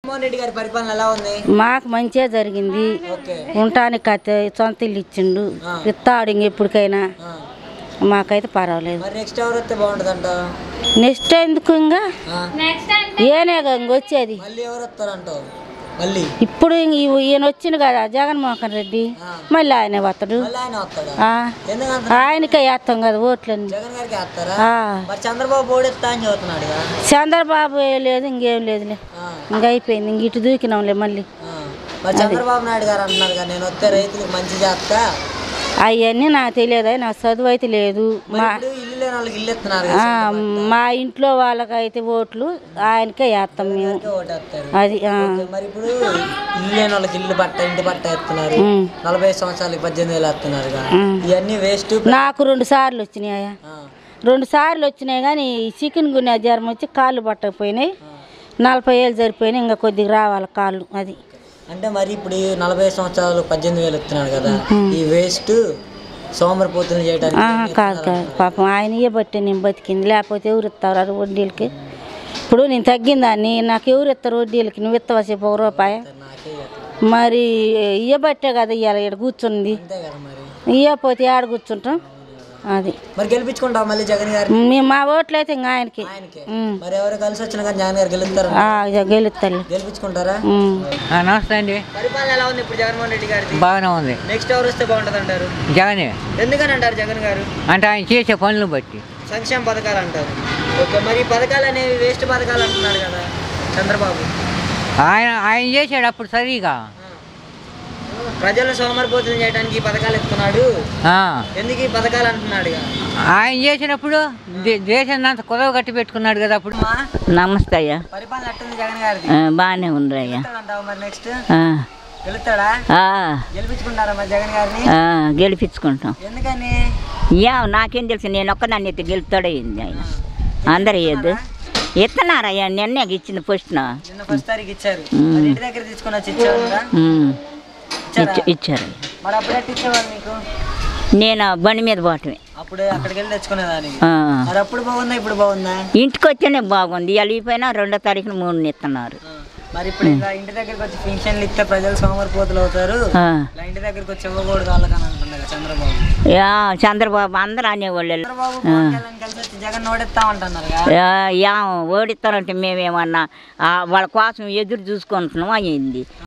జగన్మోహన్ రెడ్డి గారి పరిపాలన ఎలా ఉంది మాకు మంచిగా జరిగింది ఓకే ఉండటానికి అయితే సొంత ఇల్లు ఇచ్చిండు ఇస్తాడు ఇంక ఎప్పటికైనా ఆ. మాకైతే పర్వాలేదు మరి నెక్స్ట్ ఎవరు వస్తే బాగుంటుందంట నెక్స్ట్ ఎందుకు ఇంకా ఆ. ఏనే ఇంక వచ్చేది మళ్ళీ ఎవరు వస్తారంటావు మళ్ళీ ఇప్పుడు ఇంక ఈ- ఈయన వచ్చిండు కదా జగన్మోహన్ రెడ్డి మళ్ళీ ఆయన వస్తాడు మళ్ళీ ఆయన వస్తాడా ఆ, ఎందుకంత ఆయనకే వేస్తాం కదా ఓట్లన్నీ జగన్ గారికి వేస్తారా ఆ, మరి చంద్రబాబు ఓడిస్తా అని చెబుతున్నాడు కదా చంద్రబాబు ఏ లేదు ఇంకేం లేదులే ఆ. ఇంక అయిపోయింది ఇంక ఇటు దూకినాంలే మళ్ళీ ఆ. మరి చంద్రబాబు నాయుడు గారు అంటున్నారు కదా నేను వస్తే రైతులకు మంచి చేస్తా అవన్నీ నాకు తెలియదు నాకు చదువు అయితే లేదు మరి మా ఇప్పుడు ఇల్లు లేని వాళ్ళకి ఇల్లు ఇస్తున్నారు ఆ, కదా మా ఇంట్లో వాళ్ళకైతే ఓట్లు ఆయనకే వేస్తాం మేము ఓటేస్తారు అది ఆ, మరి ఇప్పుడు ఇల్లు లేని వాళ్ళకి ఇల్లు పట్ట ఇంటి పట్ట ఎత్తున్నారు ఉమ్. నలభై ఐదు సంవత్సరాలకి పద్దెనిమిది వేలు ఎత్తున్నారు ఉమ్. ఇవన్నీ వేస్ట్ నాకు రెండు సార్లు వచ్చినాయా రెండు సార్లు వచ్చినాయి కానీ ఈ చికెన్ గున్యా జ్వరం వచ్చి కాళ్ళు పట్టకపోయినాయి నలభై ఏళ్ళు సరిపోయినాయి ఇంకా కొద్దిగా రావాలి కాళ్ళు అది అంటే మరి ఇప్పుడు ఈ నలభై ఐదు సంవత్సరాలు పద్దెనిమిది వేలు ఎత్తున్నాడు కదా ఈ వేస్ట్ సోమరిపోతులు చేయడానికి ఆహా, కాదు కాదు పాపం ఆయన ఇవ్వబట్టే నేను బతికింది లేకపోతే ఎవరు ఇస్తారు ఆ వడ్డీలకి ఇప్పుడు నేను తగ్గిందాన్ని నాకు ఎవరు ఇస్తారు వడ్డీలకి నువ్వు ఇస్తావా చెప్పు ఒక రూపాయి నాకే అట్లా. మరి ఇవ్వబట్టే కదా ఇవాళ ఇక్కడ కూర్చుంది అంతే కదా మరి ఇవ్వకపోతే ఆడ కూర్చుంటాం అది మరి గెలిపించుకుంటాం మళ్ళీ జగన్ గారు మేము మా ఓట్లు అయితే ఇంకా ఆయనకి ఆయనకే ఉమ్. మరి ఎవరు కలిసి వచ్చినా కానీ జగన్ గారు గెలుస్తారు ఆ, ఇక గెలుస్తాను గెలిపించుకుంటారా నమస్తే అండి పరిపాలన ఎలా ఉంది ఇప్పుడు జగన్మోహన్ రెడ్డి గారిది బాగానే ఉంది నెక్స్ట్ ఎవరు వస్తే బాగుంటుంది అంటారు జగనే ఎందుకని అంటారు జగన్ గారు అంటే ఆయన చేసే పనులు బట్టి సంక్షేమ పథకాలు అంటారు ఓకే మరి ఈ పథకాలు అనేవి వేస్ట్ పథకాలు అంటున్నాడు కదా చంద్రబాబు ఆయన ఆయన చేసాడు అప్పుడు సరిగా ప్రజలు సోమరిపోతులు చేయడానికి ఈ పథకాలు ఎత్తున్నాడు ఆ. ఎందుకు ఈ పథకాలు అంటున్నాడు ఆయన చేసినప్పుడు దే- దేశాన్ని అంత కుదవ కట్టి పెట్టుకున్నాడు కదా అప్పుడు నమస్తే అయ్యా పరిపాలన ఎట్టుంది జగన్ గారిది ఆ, బాగానే ఉంది అయ్యా అంటావు మరి నెక్స్ట్ ఆ, గెలుస్తాడా ఆ, గెలిపించుకుంటారా మరి జగన్ గారిని ఆ, గెలిపించుకుంటాం ఎందుకని యా నాకేం తెలుసు నేను ఒక్క నన్ను ఎత్తి గెలుస్తాడే అయింది ఆయన అందరు ఇయ్యద్దు ఇస్తున్నారయ్యా నిన్నే ఇచ్చింది ఫస్ట్ నిన్న ఫస్ట్ తారీఖు ఇచ్చారు మరి ఇంటి దగ్గర తీసుకొని వచ్చి ఇచ్చారు కదా ఇచ్చారా? ఇచ్చారు మరి అప్పుడు ఎట్లా ఇచ్చేవారు మీకు నేను ఆ బండి మీద పోవటమే అప్పుడు అక్కడికి వెళ్ళి తెచ్చుకునేదానికి ఆ, మరి అప్పుడు బాగుందా ఇప్పుడు బాగుందా ఇంటికి వచ్చేనే బాగుంది ఇవాళ అయిపోయినా రెండో తారీఖున మూడు ఇస్తున్నారు ఆ. మరి ఇప్పుడు ఇలా ఇంటి దగ్గరికి వచ్చి పెన్షన్లు ఇస్తే ప్రజలు సోమరిపోతులు అవుతారు ఆ, ఇలా ఇంటి దగ్గరికి వచ్చి ఇవ్వకూడదు వాళ్ళకని అంటున్నారు కదా చంద్రబాబు యా చంద్రబాబు అందరూ అనేవాళ్ళు చంద్రబాబు పవన్ కళ్యాణ్ కలిసి వచ్చి జగన్ ఓడిస్తా అంటున్నారు కదా యా, యా ఓడిస్తారంటే మేమేమన్నా ఆ, వాళ్ళ కోసం ఎదురు చూసుకుంటున్నాం అయ్యింది